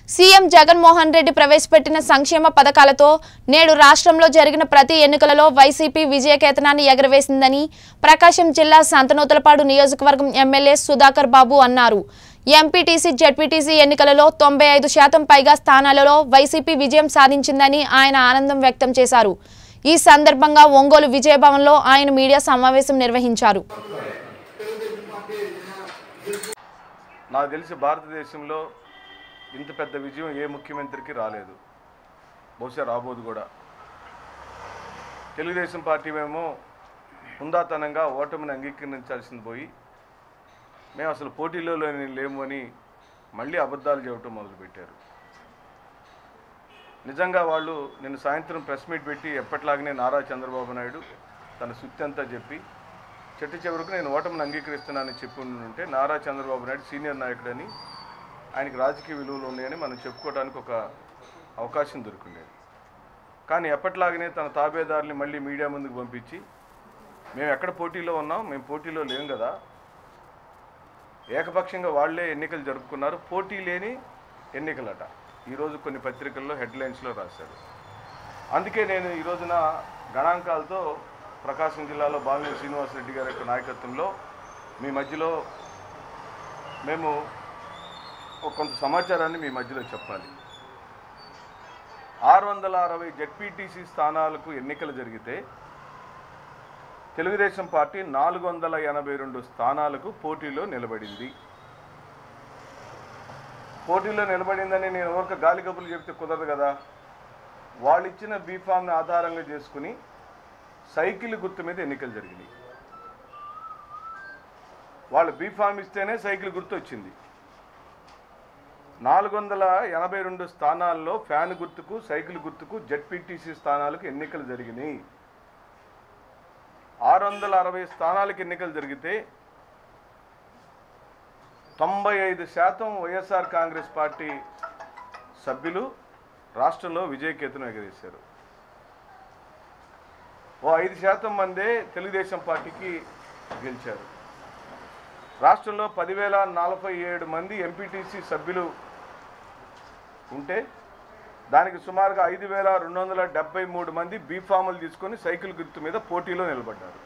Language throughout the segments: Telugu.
సీఎం జగన్మోహన్ రెడ్డి ప్రవేశపెట్టిన సంక్షేమ పథకాలతో నేడు రాష్ట్రంలో జరిగిన ప్రతి ఎన్నికలలో వైసీపీ విజయకేతనాన్ని ఎగరవేసిందని ప్రకాశం జిల్లా సంతనూతలపాడు నియోజకవర్గం ఎమ్మెల్యే సుధాకర్ బాబు అన్నారు ఎంపీటీసీ జడ్పీటీసీ ఎన్నికలలో తొంభై ఐదు శాతం పైగా స్థానాలలో వైసీపీ విజయం సాధించిందని ఆయన ఆనందం వ్యక్తం చేశారు ఈ సందర్భంగా ఒంగోలు విజయభవన్లో ఆయన మీడియా సమావేశం నిర్వహించారు నాకు తెలిసి భారతదేశంలో ఇంత పెద్ద విజయం ఏ ముఖ్యమంత్రికి రాలేదు బహుశా రాబోదు కూడా తెలుగుదేశం పార్టీ మేము హుందాతనంగా ఓటమిని అంగీకరించాల్సింది పోయి మేము అసలు పోటీలో లేని- లేము అని మళ్ళీ అబద్ధాలు చెప్పడం మొదలుపెట్టారు నిజంగా వాళ్ళు నిన్న సాయంత్రం ప్రెస్ మీట్ పెట్టి ఎప్పట్లాగనే నారా చంద్రబాబు నాయుడు తన సుత్తి అంతా చెప్పి చెట్టు చివరకు నేను ఓటమిని అంగీకరిస్తున్నానని చెప్పి ఉంటే నారా చంద్రబాబు నాయుడు సీనియర్ నాయకుడని ఆయనకి రాజకీయ విలువలు ఉన్నాయని మనం చెప్పుకోవడానికి ఒక అవకాశం దొరికిండేది కానీ ఎప్పట్లాగనే తన తాబేదారుని మళ్ళీ మీడియా ముందుకు పంపించి మేము ఎక్కడ పోటీలో ఉన్నాం మేము పోటీలో లేం కదా ఏకపక్షంగా వాళ్ళే ఎన్నికలు జరుపుకున్నారు పోటీ లేని ఎన్నికలట ఈరోజు కొన్ని పత్రికల్లో హెడ్లైన్స్లో రాశారు అందుకే నేను ఈ రోజున గణాంకాలతో ప్రకాశం జిల్లాలో బాలినేని శ్రీనివాసరెడ్డి గారి యొక్క నాయకత్వంలో మీ మధ్యలో మేము ఒక కొంత సమాచారాన్ని మీ మధ్యలో చెప్పాలి ఆరు వందల అరవై జెడ్పీటీసీ స్థానాలకు ఎన్నికలు జరిగితే తెలుగుదేశం పార్టీ నాలుగు వందల ఎనభై రెండు స్థానాలకు పోటీలో నిలబడింది పోటీలో నిలబడిందని నేను ఒక గాలి కబుర్లు చెప్తే కుదరదు కదా వాళ్ళు ఇచ్చిన బీఫామ్ని ఆధారంగా చేసుకుని సైకిల్ గుర్తు మీద ఎన్నికలు జరిగినాయి వాళ్ళు బీఫామ్ ఇస్తేనే సైకిల్ గుర్తు వచ్చింది నాలుగు వందల ఎనభై రెండు స్థానాల్లో ఫ్యాన్ గుర్తుకు సైకిల్ గుర్తుకు జెడ్పీటీసీ స్థానాలకు ఎన్నికలు జరిగినాయి ఆరు వందల అరవై స్థానాలకు ఎన్నికలు జరిగితే తొంభై ఐదు శాతం వైఎస్ఆర్ కాంగ్రెస్ పార్టీ సభ్యులు రాష్ట్రంలో విజయకేతనం ఎగరేశారు ఓ ఐదు శాతం మందే తెలుగుదేశం పార్టీకి గెలిచారు రాష్ట్రంలో పదివేల నలభై ఏడు మంది ఎంపీటీసీ సభ్యులు ఉంటే దానికి సుమారుగా ఐదు వేల రెండు వందల డెబ్బై మూడు మంది బీఫాములు తీసుకొని సైకిల్ గుర్తు మీద పోటీలో నిలబడ్డారు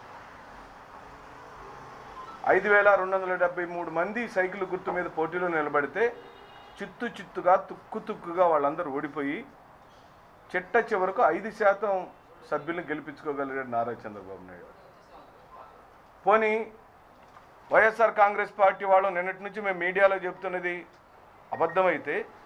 ఐదు వేల రెండు వందల డెబ్బై మూడు మంది సైకిల్ గుర్తు మీద పోటీలో నిలబడితే చిత్తు చిత్తుగా తుక్కు తుక్కుగా వాళ్ళందరూ ఓడిపోయి చిట్ట చివరకు ఐదు శాతం సభ్యులను గెలిపించుకోగలిగాడు నారా చంద్రబాబు నాయుడు పోనీ వైఎస్ఆర్ కాంగ్రెస్ పార్టీ వాళ్ళు నిన్నటి నుంచి మేము మీడియాలో చెప్తున్నది అబద్ధమైతే